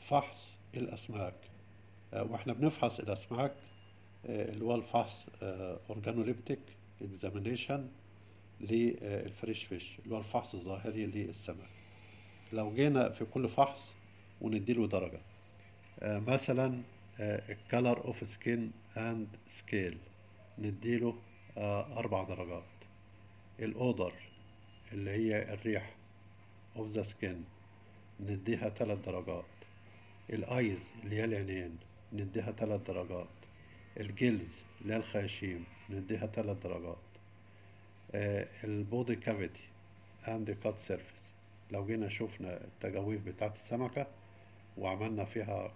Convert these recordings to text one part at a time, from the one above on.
فحص الأسماك آه، واحنا بنفحص الأسماك آه، اللي هو الفحص اورجانوليبتيك اكزامينيشن للفريش فيش اللي هو الفحص الظاهري للسمك لو جينا في كل فحص ونديله درجة آه، مثلا الكالر اوف سكين اند سكيل نديله آه، أربع درجات الأودر اللي هي الريح اوف ذا سكين نديها تلات درجات الايز اللي هي العينين نديها تلات درجات الجلز اللي هي الخياشيم نديها تلات درجات آه، البودي كافيتي اند كات سيرفيس لو جينا شفنا التجاويف بتاعت السمكة وعملنا فيها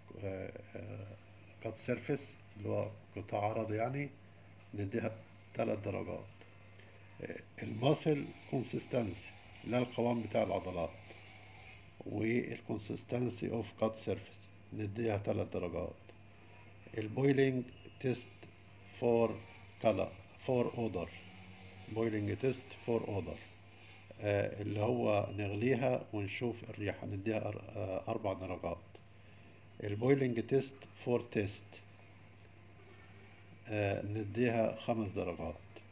كات سيرفيس اللي هو قطاع عرض يعني نديها تلات درجات الماسل كونسيستنسي اللي هي القوام بتاع العضلات والكونسيستنسي اوف كات سيرفيس نديها تلات درجات البويلينج تيست فور كلا فور اودر بويلينج تيست فور اودر اللي هو نغليها ونشوف الريحة نديها أر- آه، أربع درجات البويلينج تيست فور تيست نديها خمس درجات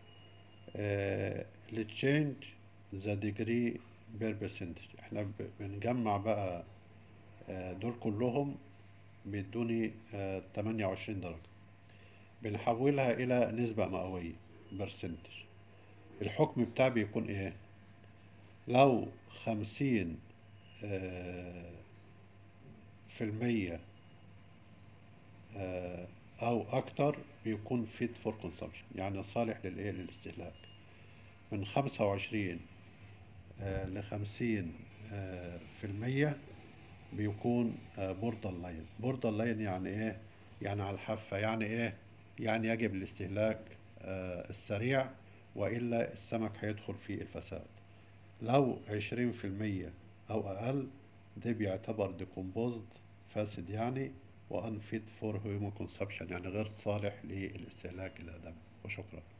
التشينج ذا ديجري بير برسنتج احنا ب- بنجمع بقى آه، دول كلهم بيدوني تمانية وعشرين درجة بنحولها إلى نسبة مئوية برسنتج الحكم بتاعي بيكون إيه؟ لو خمسين آه، في المية آه، أو أكتر بيكون fit for consumption يعني صالح للإيه للاستهلاك من خمسة وعشرين لخمسين في المية بيكون بوردر لاين بوردر لاين يعني إيه يعني على الحافة يعني إيه يعني يجب الاستهلاك آه، السريع وإلا السمك هيدخل في الفساد لو عشرين في المية أو أقل ده بيعتبر decomposed فاسد يعني وأنفيت فور هيومن كونسبشن يعني غير صالح للاستهلاك الآدمي وشكرا